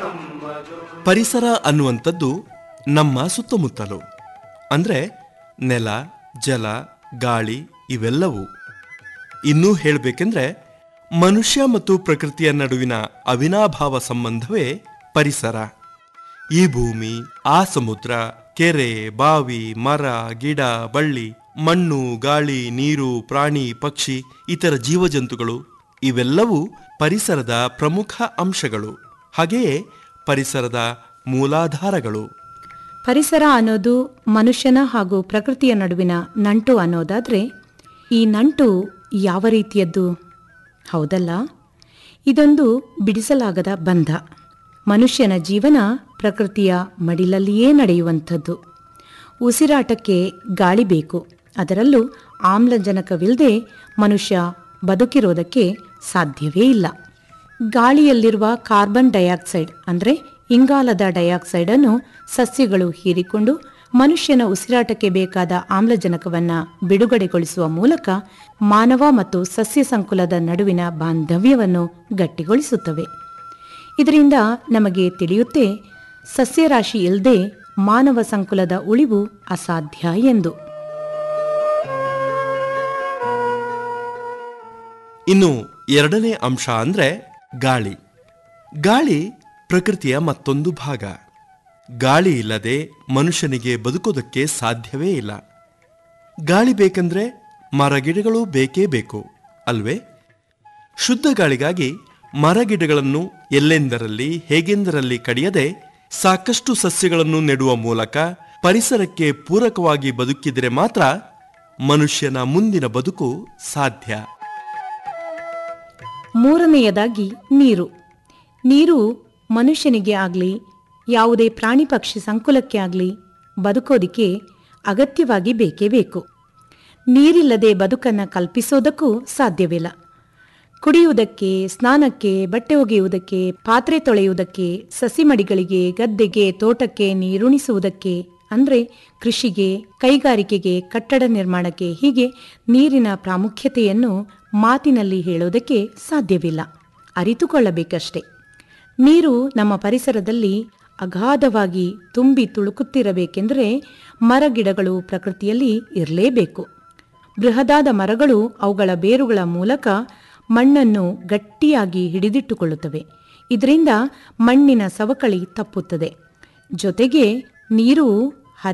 ಪರಿಸರ ಅನ್ನುವಂಥದ್ದು ನಮ್ಮ ಸುತ್ತಮುತ್ತಲು ಅಂದ್ರೆ ನೆಲ ಜಲ ಗಾಳಿ ಇವೆಲ್ಲವೂ ಇನ್ನೂ ಹೇಳಬೇಕೆಂದ್ರೆ ಮನುಷ್ಯ ಮತ್ತು ಪ್ರಕೃತಿಯ ನಡುವಿನ ಅವಿನಾಭಾವ ಸಂಬಂಧವೇ ಪರಿಸರ ಈ ಭೂಮಿ ಆ ಸಮುದ್ರ ಕೆರೆ ಬಾವಿ ಮರ ಗಿಡ ಬಳ್ಳಿ ಮಣ್ಣು ಗಾಳಿ ನೀರು ಪ್ರಾಣಿ ಪಕ್ಷಿ ಇತರ ಜೀವಜಂತುಗಳು ಇವೆಲ್ಲವೂ ಪರಿಸರದ ಪ್ರಮುಖ ಅಂಶಗಳು ಹಾಗೆಯೇ ಪರಿಸರದ ಮೂಲಾಧಾರಗಳು ಪರಿಸರ ಅನ್ನೋದು ಮನುಷ್ಯನ ಹಾಗೂ ಪ್ರಕೃತಿಯ ನಡುವಿನ ನಂಟು ಅನ್ನೋದಾದ್ರೆ ಈ ನಂಟು ಯಾವ ರೀತಿಯದ್ದು ಹೌದಲ್ಲ ಇದೊಂದು ಬಿಡಿಸಲಾಗದ ಬಂಧ ಮನುಷ್ಯನ ಜೀವನ ಪ್ರಕೃತಿಯ ಮಡಿಲಲ್ಲಿಯೇ ನಡೆಯುವಂಥದ್ದು ಉಸಿರಾಟಕ್ಕೆ ಗಾಳಿ ಬೇಕು ಅದರಲ್ಲೂ ಆಮ್ಲಜನಕವಿಲ್ಲದೆ ಮನುಷ್ಯ ಬದುಕಿರೋದಕ್ಕೆ ಸಾಧ್ಯವೇ ಇಲ್ಲ ಗಾಳಿಯಲ್ಲಿರುವ ಕಾರ್ಬನ್ ಡೈಆಕ್ಸೈಡ್ ಅಂದರೆ ಇಂಗಾಲದ ಡೈಆಕ್ಸೈಡ್ ಅನ್ನು ಸಸ್ಯಗಳು ಹೀರಿಕೊಂಡು ಮನುಷ್ಯನ ಉಸಿರಾಟಕ್ಕೆ ಬೇಕಾದ ಆಮ್ಲಜನಕವನ್ನು ಬಿಡುಗಡೆಗೊಳಿಸುವ ಮೂಲಕ ಮಾನವ ಮತ್ತು ಸಸ್ಯ ಸಂಕುಲದ ನಡುವಿನ ಬಾಂಧವ್ಯವನ್ನು ಗಟ್ಟಿಗೊಳಿಸುತ್ತವೆ ಇದರಿಂದ ನಮಗೆ ತಿಳಿಯುತ್ತೆ ಸಸ್ಯರಾಶಿ ಇಲ್ಲದೆ ಮಾನವ ಸಂಕುಲದ ಉಳಿವು ಅಸಾಧ್ಯ ಎಂದು ಇನ್ನು ಎರಡನೇ ಅಂಶ ಅಂದ್ರೆ ಗಾಳಿ ಗಾಳಿ ಪ್ರಕೃತಿಯ ಮತ್ತೊಂದು ಭಾಗ ಗಾಳಿ ಇಲ್ಲದೆ ಮನುಷ್ಯನಿಗೆ ಬದುಕೋದಕ್ಕೆ ಸಾಧ್ಯವೇ ಇಲ್ಲ ಗಾಳಿ ಬೇಕೆಂದ್ರೆ ಮರಗಿಡಗಳು ಬೇಕೇ ಬೇಕು ಅಲ್ವೇ ಶುದ್ಧ ಗಾಳಿಗಾಗಿ ಮರಗಿಡಗಳನ್ನು ಎಲ್ಲೆಂದರಲ್ಲಿ ಹೇಗೆಂದರಲ್ಲಿ ಕಡಿಯದೆ ಸಾಕಷ್ಟು ಸಸ್ಯಗಳನ್ನು ನೆಡುವ ಮೂಲಕ ಪರಿಸರಕ್ಕೆ ಪೂರಕವಾಗಿ ಬದುಕಿದರೆ ಮಾತ್ರ ಮನುಷ್ಯನ ಮುಂದಿನ ಬದುಕು ಸಾಧ್ಯ ಮೂರನೆಯದಾಗಿ ನೀರು ನೀರು ಮನುಷ್ಯನಿಗೆ ಆಗಲಿ ಯಾವುದೇ ಪ್ರಾಣಿ ಪಕ್ಷಿ ಸಂಕುಲಕ್ಕೆ ಆಗಲಿ ಬದುಕೋದಿಕ್ಕೆ ಅಗತ್ಯವಾಗಿ ಬೇಕೇ ಬೇಕು ನೀರಿಲ್ಲದೆ ಬದುಕನ್ನು ಕಲ್ಪಿಸೋದಕ್ಕೂ ಸಾಧ್ಯವಿಲ್ಲ ಕುಡಿಯುವುದಕ್ಕೆ ಸ್ನಾನಕ್ಕೆ ಬಟ್ಟೆ ಒಗೆಯುವುದಕ್ಕೆ ಪಾತ್ರೆ ತೊಳೆಯುವುದಕ್ಕೆ ಸಸಿಮಡಿಗಳಿಗೆ ಗದ್ದೆಗೆ ತೋಟಕ್ಕೆ ನೀರುಣಿಸುವುದಕ್ಕೆ ಅಂದರೆ ಕೃಷಿಗೆ ಕೈಗಾರಿಕೆಗೆ ಕಟ್ಟಡ ನಿರ್ಮಾಣಕ್ಕೆ ಹೀಗೆ ನೀರಿನ ಪ್ರಾಮುಖ್ಯತೆಯನ್ನು ಮಾತಿನಲ್ಲಿ ಹೇಳೋದಕ್ಕೆ ಸಾಧ್ಯವಿಲ್ಲ ಅರಿತುಕೊಳ್ಳಬೇಕಷ್ಟೆ ನೀರು ನಮ್ಮ ಪರಿಸರದಲ್ಲಿ ಅಗಾಧವಾಗಿ ತುಂಬಿ ತುಳುಕುತ್ತಿರಬೇಕೆಂದರೆ ಮರಗಿಡಗಳು ಪ್ರಕೃತಿಯಲ್ಲಿ ಇರಲೇಬೇಕು ಬೃಹದಾದ ಮರಗಳು ಅವುಗಳ ಬೇರುಗಳ ಮೂಲಕ ಮಣ್ಣನ್ನು ಗಟ್ಟಿಯಾಗಿ ಹಿಡಿದಿಟ್ಟುಕೊಳ್ಳುತ್ತವೆ ಇದರಿಂದ ಮಣ್ಣಿನ ಸವಕಳಿ ತಪ್ಪುತ್ತದೆ ಜೊತೆಗೆ ನೀರು